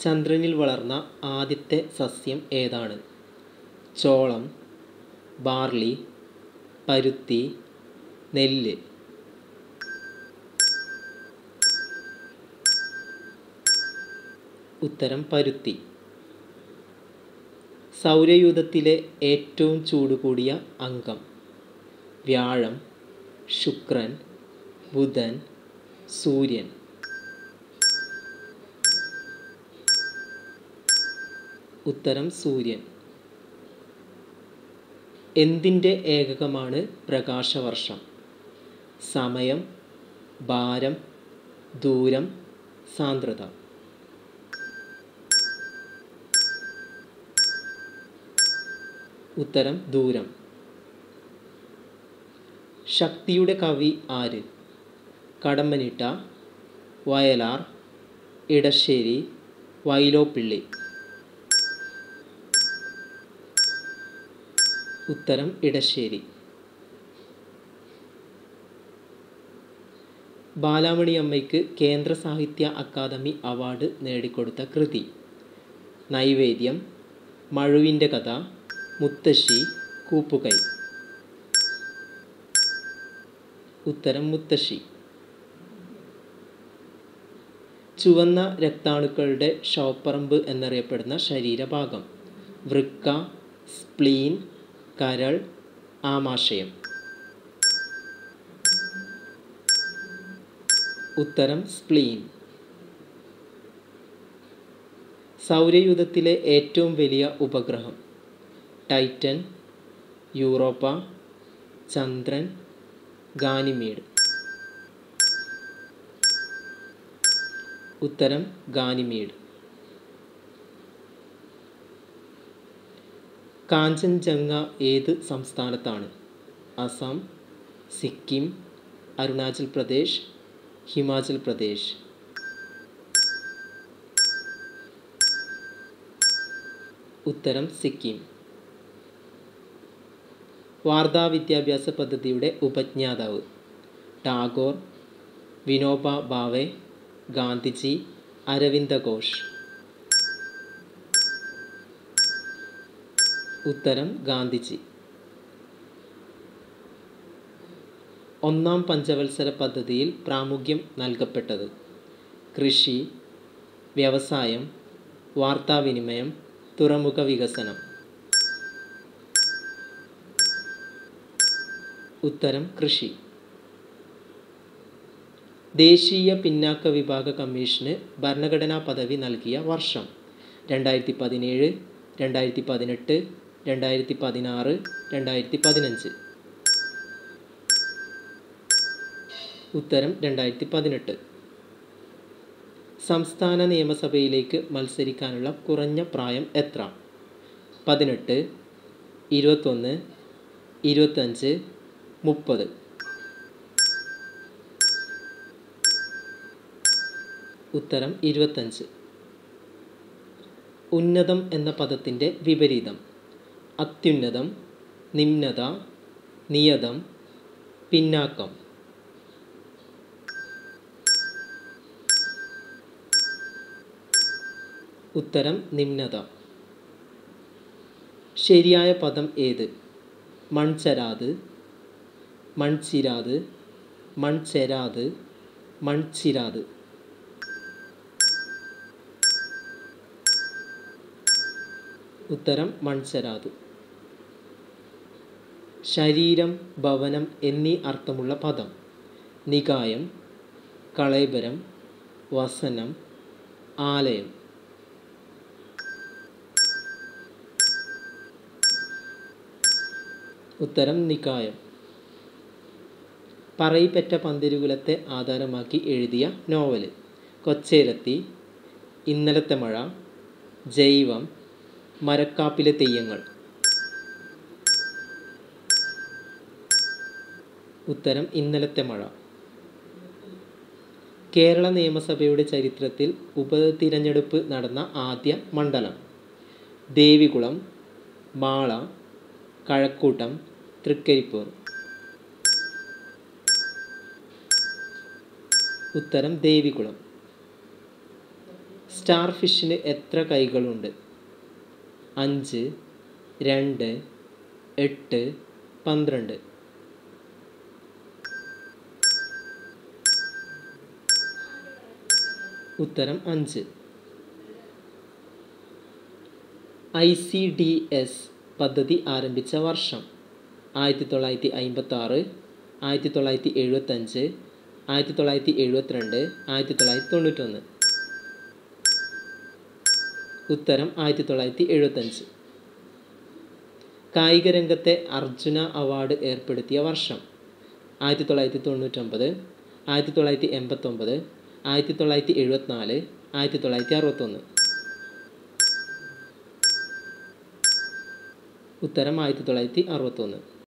ചന്ദ്രനിൽ വളർന്ന ആദ്യത്തെ സസ്യം ഏതാണ് ചോളം ബാർലി പരുത്തി നെല്ല് ഉത്തരം പരുത്തി സൗരയൂഥത്തിലെ ഏറ്റവും ചൂട് കൂടിയ അംഗം വ്യാഴം ശുക്രൻ ബുധൻ സൂര്യൻ ഉത്തരം സൂര്യൻ എന്തിൻ്റെ ഏകകമാണ് പ്രകാശവർഷം സമയം ഭാരം ദൂരം സാന്ദ്രത ഉത്തരം ദൂരം ശക്തിയുടെ കവി ആര് കടമ്മനിട്ട വയലാർ ഇടശ്ശേരി വൈലോപ്പിള്ളി ഉത്തരം ഇടശ്ശേരി ബാലാമണി അമ്മയ്ക്ക് കേന്ദ്ര സാഹിത്യ അക്കാദമി അവാർഡ് നേടിക്കൊടുത്ത കൃതി നൈവേദ്യം മഴുവിൻ്റെ കഥ മുത്തശ്ശി കൂപ്പുകൈ ഉത്തരം മുത്തശ്ശി ചുവന്ന രക്താണുക്കളുടെ ഷോപ്പറമ്പ് എന്നറിയപ്പെടുന്ന ശരീരഭാഗം വൃക്ക സ്പ്ലീൻ കരൾ ആമാശയം ഉത്തരം സ്പ്ലീൻ സൗരയൂഥത്തിലെ ഏറ്റവും വലിയ ഉപഗ്രഹം ടൈറ്റൻ യൂറോപ്പ ചന്ദ്രൻ ഗാനിമീഡ് ഉത്തരം ഗാനിമീഡ് കാഞ്ചൻജംഗ ഏത് സംസ്ഥാനത്താണ് അസം സിക്കിം അരുണാചൽ പ്രദേശ് ഹിമാചൽ പ്രദേശ് ഉത്തരം സിക്കിം വാർധാ വിദ്യാഭ്യാസ പദ്ധതിയുടെ ഉപജ്ഞാതാവ് ടാഗോർ വിനോബ ഭാവെ ഗാന്ധിജി അരവിന്ദ ഘോഷ് ഉത്തരം ഗാന്ധിജി ഒന്നാം പഞ്ചവത്സര പദ്ധതിയിൽ പ്രാമുഖ്യം നൽകപ്പെട്ടത് കൃഷി വ്യവസായം വാർത്താവിനിമയം തുറമുഖ വികസനം ഉത്തരം കൃഷി ദേശീയ പിന്നാക്ക വിഭാഗ കമ്മീഷന് ഭരണഘടനാ പദവി നൽകിയ വർഷം രണ്ടായിരത്തി പതിനേഴ് രണ്ടായിരത്തി പതിനെട്ട് രണ്ടായിരത്തി പതിനാറ് രണ്ടായിരത്തി പതിനഞ്ച് ഉത്തരം രണ്ടായിരത്തി പതിനെട്ട് സംസ്ഥാന നിയമസഭയിലേക്ക് മത്സരിക്കാനുള്ള കുറഞ്ഞ പ്രായം എത്ര പതിനെട്ട് ഇരുപത്തൊന്ന് ഇരുപത്തഞ്ച് മുപ്പത് ഉത്തരം ഇരുപത്തഞ്ച് ഉന്നതം എന്ന പദത്തിൻ്റെ വിപരീതം അത്യുന്നതം നിമ്നത നിയതം പിന്നാക്കം ഉത്തരം നിമ്നത ശരിയായ പദം ഏത് മൺചരാത് മൺചിരാത് മൺചെരാത് മൺചിരാത് ഉത്തരം മൺചരാത് ശരീരം ഭവനം എന്നീ അർത്ഥമുള്ള പദം നികായം കളേബരം വസനം ആലയം ഉത്തരം നികായം പറയിപ്പറ്റ പന്തിരുകുലത്തെ ആധാരമാക്കി എഴുതിയ നോവൽ കൊച്ചേരത്തി ഇന്നലത്തെ മഴ ജൈവം മരക്കാപ്പിലെ തെയ്യങ്ങൾ ഉത്തരം ഇന്നലത്തെ മഴ കേരള നിയമസഭയുടെ ചരിത്രത്തിൽ ഉപതിരഞ്ഞെടുപ്പ് നടന്ന ആദ്യ മണ്ഡലം ദേവികുളം മാള കഴക്കൂട്ടം തൃക്കരിപ്പൂർ ഉത്തരം ദേവികുളം സ്റ്റാർ ഫിഷിന് എത്ര കൈകളുണ്ട് അഞ്ച് രണ്ട് എട്ട് പന്ത്രണ്ട് ഉത്തരം അഞ്ച് ഐ സി ഡി എസ് പദ്ധതി ആരംഭിച്ച വർഷം ആയിരത്തി തൊള്ളായിരത്തി അമ്പത്തി ആറ് ആയിരത്തി തൊള്ളായിരത്തി എഴുപത്തഞ്ച് ആയിരത്തി തൊള്ളായിരത്തി എഴുപത്തിരണ്ട് ആയിരത്തി തൊള്ളായിരത്തി തൊണ്ണൂറ്റൊന്ന് ഉത്തരം ആയിരത്തി തൊള്ളായിരത്തി എഴുപത്തഞ്ച് കായിക രംഗത്തെ അർജുന അവാർഡ് ഏർപ്പെടുത്തിയ വർഷം ആയിരത്തി തൊള്ളായിരത്തി തൊണ്ണൂറ്റൊമ്പത് ആയിരത്തി തൊള്ളായിരത്തി എൺപത്തൊമ്പത് ആയിരത്തി തൊള്ളായിരത്തി എഴുപത്തിനാല് ആയിരത്തി തൊള്ളായിരത്തി അറുപത്തൊന്ന് ഉത്തരം ആയിരത്തി തൊള്ളായിരത്തി അറുപത്തൊന്ന്